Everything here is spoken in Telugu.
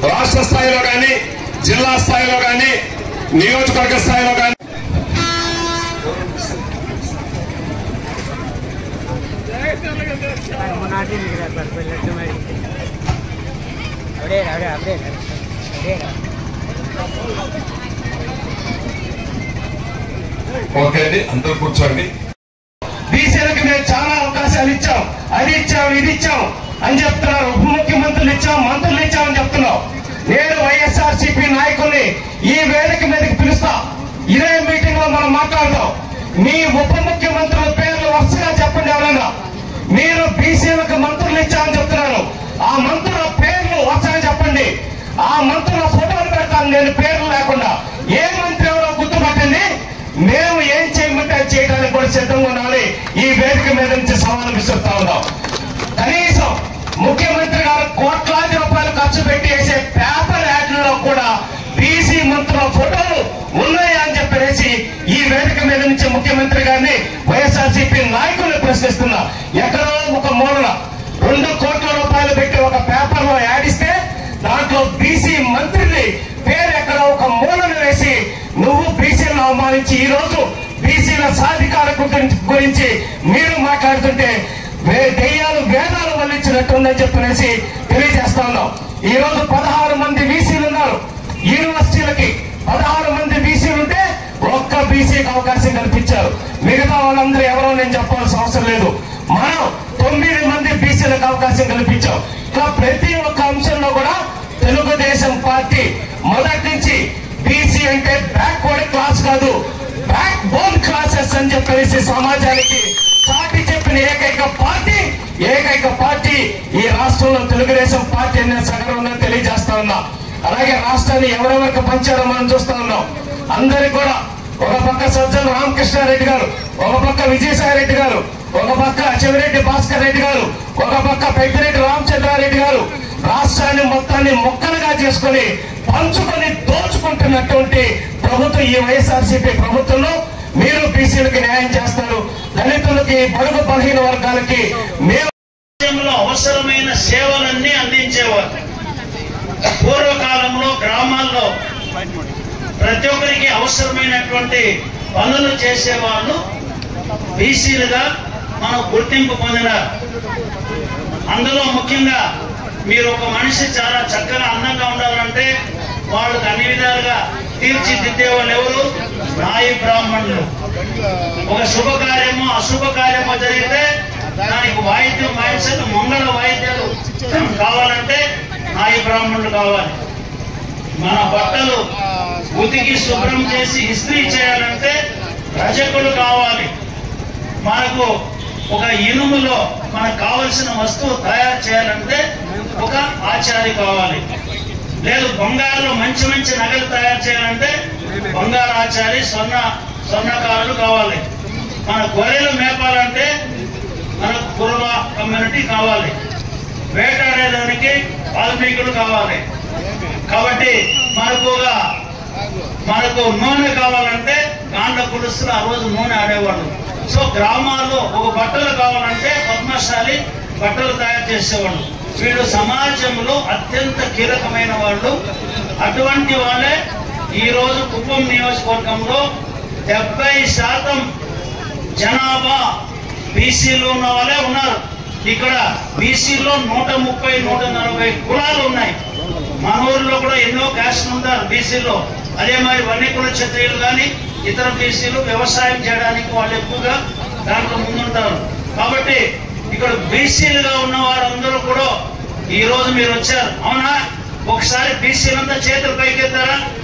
రాష్ట్ర స్థాయిలో కానీ జిల్లా స్థాయిలో కానీ నియోజకవర్గ స్థాయిలో కానీ മുന്നാട്ടിൽ നിൽക്കുക ലക്ഷ്യമായി അവിടെ അവിടെ അവിടെ അവിടെ ఓకే అండి అందరూ కూర్చోండి బీసీలకు మేము చాలా అవకాశాలు ఇచ్చాం అది ఇచ్చాం ఇది ఇచ్చాం అని చెప్తున్నారు ఉప ముఖ్యమంత్రులు ఇచ్చాం మంత్రులు ఇచ్చామని చెప్తున్నాం నేను వైఎస్ఆర్ సిపి నాయకుల్ని ఈ వేదిక మీదకి పిలుస్తా ఇదే మీటింగ్ లో మనం మాట్లాడదాం మీ ఉప ముఖ్యమంత్రుల పేర్లు వరుసగా చెప్పండి ఎవరైనా మీరు బీసీలకు మంత్రులు ఇచ్చామని చెప్తున్నారు ఆ మంత్రుల పేర్లు వరుసగా చెప్పండి ఆ మంత్రుల ఫోటోలు పెడతాను నేను పేర్లు లేకుండా ఏ మంత్రి ఎవరో గుర్తుపట్టండి మేము ఏం చేయమంటే అది చేయడానికి కూడా సిద్ధంగా ఉండాలి ఈ వేదిక మీద నుంచి సవాలు విసురుతా ఉన్నాం కనీసం ముఖ్యమంత్రి గారు కోట్లాది రూపాయలు ఖర్చు పెట్టి వేసే పేపర్ యాడ్లలో కూడా బీసీ మంత్రుల ఫోటోలు ఉన్నాయా అని చెప్పేసి ఈ వేదిక మీద నుంచి ముఖ్యమంత్రి గారిని వైఎస్ఆర్సీపీ నాయకులు ప్రశ్నిస్తున్నా ఎక్కడో ఒక మూలన రెండు కోట్ల రూపాయలు పెట్టి ఒక పేపర్ లో యాడ్ ఇస్తే దాంట్లో బీసీ మంత్రిని పేరు ఎక్కడ ఒక మూలను వేసి నువ్వు బీసీలను అవమానించి ఈ రోజు బీసీల సాధికార గురించి గురించి మీరు మాట్లాడుతుంటే వే- దెయ్యాలు వేదాలు వల్లించినట్టుందని చెప్పనేసి తెలియజేస్తా ఉన్నాం ఈ రోజు పదహారు మంది బీసీలు ఉన్నారు యూనివర్సిటీలకి పదహారు మంది బీసీలు ఉంటే ఒక్క బీసీకి అవకాశం కల్పించారు మిగతా వాళ్ళందరూ ఎవరో నేను చెప్పాల్సిన అవసరం లేదు మనం తొమ్మిది మంది బీసీలకు అవకాశం కల్పించాం ఇట్లా ప్రతి ఒక్క అంశంలో కూడా తెలుగుదేశం పార్టీ మొదటి నుంచి బీసీ అంటే బ్యాక్వర్డ్ క్లాస్ కాదు బ్యాక్ బోన్ క్లాసెస్ అని చెప్పేసి సమాజానికి చాటి చెప్పిన ఏకైక పార్టీ ఏకైక పార్టీ ఈ రాష్ట్రంలో తెలుగుదేశం పార్టీ అనే సగరంలో తెలియజేస్తా ఉన్నా అలాగే రాష్ట్రాన్ని ఎవరెవరికి పంచారో మనం చూస్తా ఉన్నాం అందరికి కూడా ఒక పక్క సజ్జల రామకృష్ణారెడ్డి గారు ఒక పక్క విజయసాయి రెడ్డి గారు ఒక పక్క చెవిరెడ్డి భాస్కర్ రెడ్డి గారు ఒక పక్క పెద్దిరెడ్డి రామచంద్రారెడ్డి గారు రాష్ట్రాన్ని మొత్తాన్ని మొక్కలుగా చేసుకొని పంచుకొని దోచుకుంటున్నటువంటి ప్రభుత్వం ఈ వైఎస్ఆర్సీపీ ప్రభుత్వంలో మీరు బీసీలకి న్యాయం చేస్తారు దళితులకి బడుగు బలహీన వర్గాలకి మేము రాజ్యంలో అవసరమైన సేవలన్నీ అందించేవారు పూర్వకాలంలో గ్రామాల్లో ప్రతి ఒక్కరికి అవసరమైనటువంటి పనులు చేసేవాళ్ళు బీసీలుగా మనం గుర్తింపు పొందినారు అందులో ముఖ్యంగా మీరు ఒక మనిషి చాలా చక్కగా అందంగా ఉండాలంటే వాళ్ళకి అన్ని విధాలుగా తీర్చిదిద్దే వాళ్ళు ఎవరు నాయి బ్రాహ్మణులు ఒక శుభకార్యము అశుభ కార్యము జరిగితే దానికి వాయిద్యం వాయించక మంగళ వాయిద్యాలు కావాలంటే నాయి బ్రాహ్మణులు కావాలి మన బట్టలు ఉతికి శుభ్రం చేసి ఇస్త్రీ చేయాలంటే రజకులు కావాలి మనకు ఒక ఇనుములో మనకు కావలసిన వస్తువు తయారు చేయాలంటే ఒక ఆచారి కావాలి లేదు బంగారులో మంచి మంచి నగలు తయారు చేయాలంటే బంగారు ఆచారి స్వర్ణ స్వర్ణకారులు కావాలి మన గొర్రెలు మేపాలంటే మన కురువ కమ్యూనిటీ కావాలి వేటాడేదానికి వాల్మీకులు కావాలి కాబట్టి మనకు ఒక మనకు నూనె కావాలంటే గాండ పులుసులు ఆ రోజు నూనె ఆడేవాళ్ళు సో గ్రామాల్లో ఒక బట్టలు కావాలంటే పద్మశాలి బట్టలు తయారు చేసేవాళ్ళు వీళ్ళు సమాజంలో అత్యంత కీలకమైన వాళ్ళు అటువంటి వాళ్ళే ఈ రోజు కుప్పం నియోజకవర్గంలో డెబ్బై శాతం జనాభా బీసీలు ఉన్న వాళ్ళే ఉన్నారు ఇక్కడ బీసీలో నూట ముప్పై నూట నలభై కులాలు ఉన్నాయి మన ఊరిలో కూడా ఎన్నో క్యాస్ట్లు ఉంటారు బీసీలో అదే మరి వన్యకుల క్షత్రియులు కానీ ఇతర బీసీలు వ్యవసాయం చేయడానికి వాళ్ళు ఎక్కువగా దాంట్లో ముందుంటారు కాబట్టి ఇక్కడ బీసీలుగా ఉన్న వారందరూ కూడా ఈ రోజు మీరు వచ్చారు అవునా ఒకసారి బీసీలంతా చేతులు పైకెత్తారా